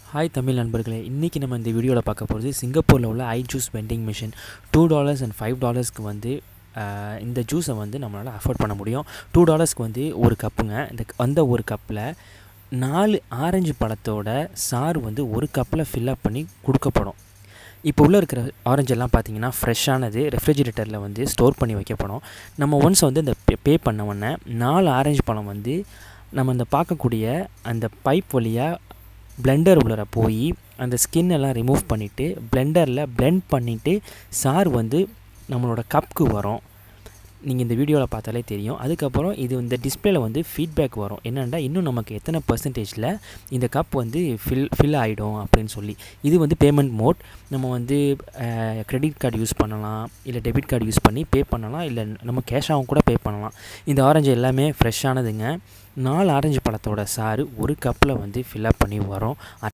hi Tamil நண்பர்களே இன்றைக்கி நம்ம இந்த வீடியோவில் பார்க்க போகிறது சிங்கப்பூரில் உள்ள ஐ juice vending machine two dollars and five டாலர்ஸ்க்கு வந்து ஆஹ், இந்த ஜூஸை வந்து நம்மளால் அஃபோர்ட் பண்ண முடியும் டூ டாலர்ஸ்க்கு வந்து ஒரு கப்புங்க இந்த அந்த ஒரு கப்பில் நாலு ஆரஞ்சு பழத்தோட சாறு வந்து ஒரு கப்பில் ஃபில்லப் பண்ணி கொடுக்கப்படும் இப்போ உள்ளே இருக்கிற ஆரஞ்சு எல்லாம் பார்த்தீங்கன்னா ஃப்ரெஷ்ஷானது ரெஃப்ரிஜிரேட்டரில் வந்து ஸ்டோர் பண்ணி வைக்கப்படும் நம்ம ஒன்ஸ் வந்து இந்த பே பே பண்ண உடனே நாலு ஆரஞ்சு பழம் வந்து நம்ம இந்த பார்க்கக்கூடிய அந்த பைப் வழியாக பிளெண்டர் உள்ளர போய் அந்த ஸ்கின் எல்லாம் ரிமூவ் பண்ணிவிட்டு பிளெண்டரில் blend பண்ணிவிட்டு சார் வந்து நம்மளோட கப்புக்கு வரும் நீங்கள் இந்த வீடியோவில் பார்த்தாலே தெரியும் அதுக்கப்புறம் இது இந்த டிஸ்பிளேல வந்து ஃபீட்பேக் வரும் என்னென்னா இன்னும் நமக்கு எத்தனை பர்சன்டேஜில் இந்த கப் வந்து ஃபில் ஃபில் ஆகிடும் அப்படின்னு சொல்லி இது வந்து பேமெண்ட் மோட் நம்ம வந்து கிரெடிட் கார்டு யூஸ் பண்ணலாம் இல்லை டெபிட் கார்டு யூஸ் பண்ணி பே பண்ணலாம் இல்லை நம்ம கேஷாகவும் கூட பே பண்ணலாம் இந்த ஆரஞ்சு எல்லாமே ஃப்ரெஷ்ஷானதுங்க நாலு ஆரஞ்சு பழத்தோட சாறு ஒரு கப்பில் வந்து ஃபில்அப் பண்ணி வரும்